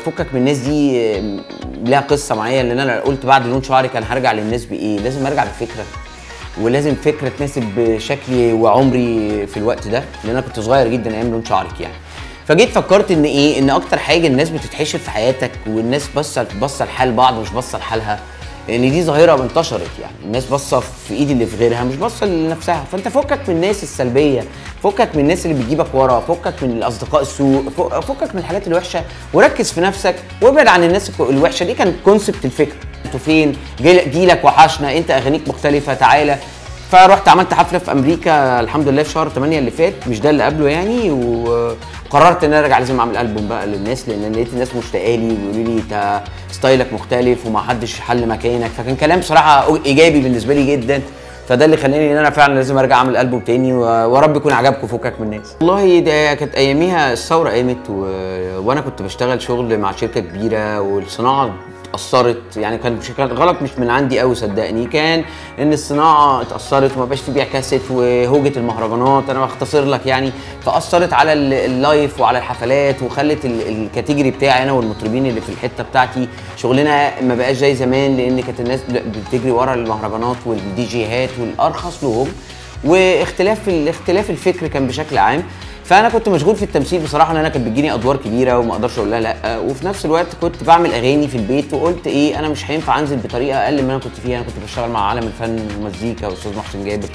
فكك من الناس دي آه، لها قصه معايا لان انا قلت بعد لون شعري كان هرجع للناس بايه لازم ارجع بفكره ولازم فكره تناسب شكلي وعمري في الوقت ده لان انا كنت صغير جدا ايام لون شعرك يعني فجيت فكرت ان ايه ان اكتر حاجه الناس بتتحشر في حياتك والناس باصه باصه لحال بعض مش باصه لحالها ان دي ظاهره انتشرت يعني الناس باصه في ايد اللي في غيرها مش باصه لنفسها فانت فكك من الناس السلبيه فكك من الناس اللي بتجيبك ورا فكك من الاصدقاء السوء فك- فكك من الحاجات الوحشه وركز في نفسك وابعد عن الناس الوحشه دي كان كونسبت الفكره انتوا فين جيل- جيلك وحشنا انت اغانيك مختلفه تعالى فرحت عملت حفله في امريكا الحمد لله في شهر 8 اللي فات مش ده اللي قبله يعني وقررت ان انا ارجع لازم اعمل البوم بقى للناس لان لقيت الناس مشتاقه لي ويقولوا لي انت ستايلك مختلف وما حدش حل مكانك فكان كلام بصراحه ايجابي بالنسبه لي جدا فده اللي خلاني ان انا فعلا لازم ارجع اعمل البوم تاني و- ورب يكون عجبكم فكك من الناس والله ده كانت اياميها الثوره قامت و... وانا كنت بشتغل شغل مع شركه كبيره والصناعه اتأثرت يعني كان مش كان غلط مش من عندي قوي صدقني كان ان الصناعه اتأثرت وما بقاش في بيع كاسيت وهوجة المهرجانات انا بختصر لك يعني فأثرت على ال- اللايف وعلى الحفلات وخلت ال- الكاتيجوري بتاعي انا والمطربين اللي في الحته بتاعتي شغلنا ما بقاش زي زمان لان كانت الناس بتجري ورا المهرجانات والدي جيهات والارخص لهم واختلاف الاختلاف الفكر كان بشكل عام فانا كنت مشغول في التمثيل بصراحه ان انا كانت بتجيني ادوار كبيره وما اقدرش اقول لها لا وفي نفس الوقت كنت بعمل اغاني في البيت وقلت ايه انا مش هينفع انزل بطريقه اقل من اللي انا كنت فيها انا كنت بشتغل مع عالم الفن والمزيكا واستاذ محسن جابر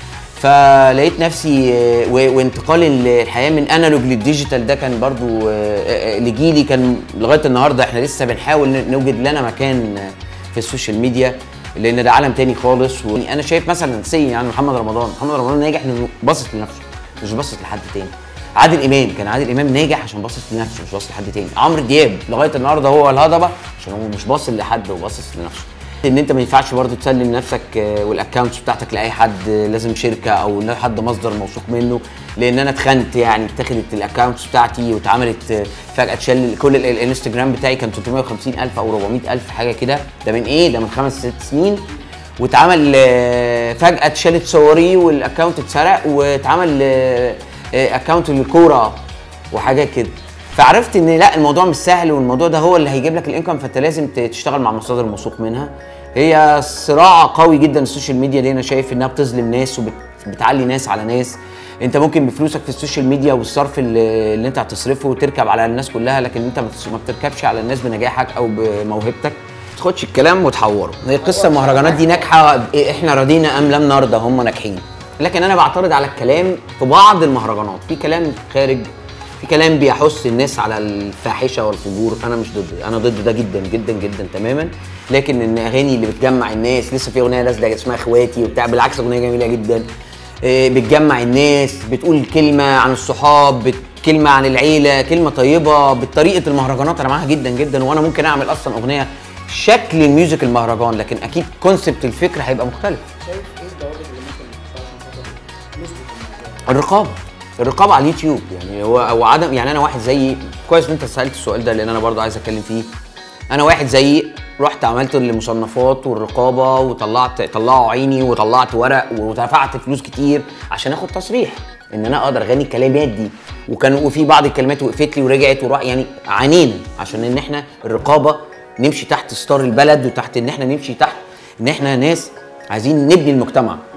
فلقيت نفسي آه، و- وانتقال الحياه من انالوج للديجيتال ده كان برضو آه، آه، لجيلي كان لغايه النهارده احنا لسه بنحاول ن- نوجد لنا مكان آه، في السوشيال ميديا لان ده عالم تاني خالص وانا شايف مثلا سي يعني محمد رمضان محمد رمضان ناجح انه باصص لنفسه مش باصص لحد تاني عادل امام كان عادل امام ناجح عشان باصص لنفسه مش باصص لحد تاني عمرو دياب لغايه النهارده هو الهضبه عشان هو مش باصص لحد هو باصص لنفسه ان انت ما ينفعش برضه تسلم نفسك آه، والاكونتس بتاعتك لاي حد آه، لازم شركه او لا حد مصدر موثوق منه لان انا اتخنت يعني اتخذت الاكونتس بتاعتي واتعملت آه، فجاه اتشال كل ال- الانستجرام بتاعي كان 350 الف او 400 الف حاجه كده ده من ايه ده من خمس ست سنين واتعمل آه، فجاه اتشالت صوري والاكونت اتسرق واتعمل اكونت للكوره وحاجات كده فعرفت ان لا الموضوع مش سهل والموضوع ده هو اللي هيجيب لك الانكم فانت لازم ت- تشتغل مع مصادر موثوق منها هي صراع قوي جدا السوشيال ميديا دي انا شايف انها بتظلم ناس وبتعلي ناس على ناس انت ممكن بفلوسك في السوشيال ميديا والصرف اللي, اللي انت هتصرفه تركب على الناس كلها لكن انت ما بتس- ما بتركبش على الناس بنجاحك او بموهبتك ما تاخدش الكلام وتحوره هي قصه المهرجانات دي ناجحه احنا رضينا ام لم نرضى هم ناجحين لكن انا بعترض على الكلام في بعض المهرجانات في كلام خارج في كلام بيحث الناس على الفاحشه والفجور انا مش ضد انا ضد ده جدا جدا جدا تماما لكن ان اغاني اللي بتجمع الناس لسه في اغنيه نازله اسمها اخواتي وبتاع بالعكس اغنيه جميله جدا إيه، بتجمع الناس بتقول كلمه عن الصحاب بت- كلمه عن العيله كلمه طيبه بطريقه المهرجانات انا معاها جدا جدا وانا ممكن اعمل اصلا اغنيه شكل الميوزك المهرجان لكن اكيد كونسبت الفكره هيبقى مختلف شايف ايه الضوابط اللي ممكن نحطها عشان خاطر نظبط الموضوع؟ الرقابه الرقابه على اليوتيوب يعني هو او عدم يعني انا واحد زيي كويس ان انت سالت السؤال ده لان انا برضو عايز اتكلم فيه انا واحد زيي رحت عملت المصنفات والرقابه وطلعت طلعوا عيني وطلعت ورق ودفعت فلوس كتير عشان اخد تصريح ان انا اقدر اغني الكلمات دي وكان وفي بعض الكلمات وقفت لي ورجعت وراح يعني عانينا عشان ان احنا الرقابه نمشي تحت ستار البلد وتحت ان احنا نمشي تحت ان احنا ناس عايزين نبني المجتمع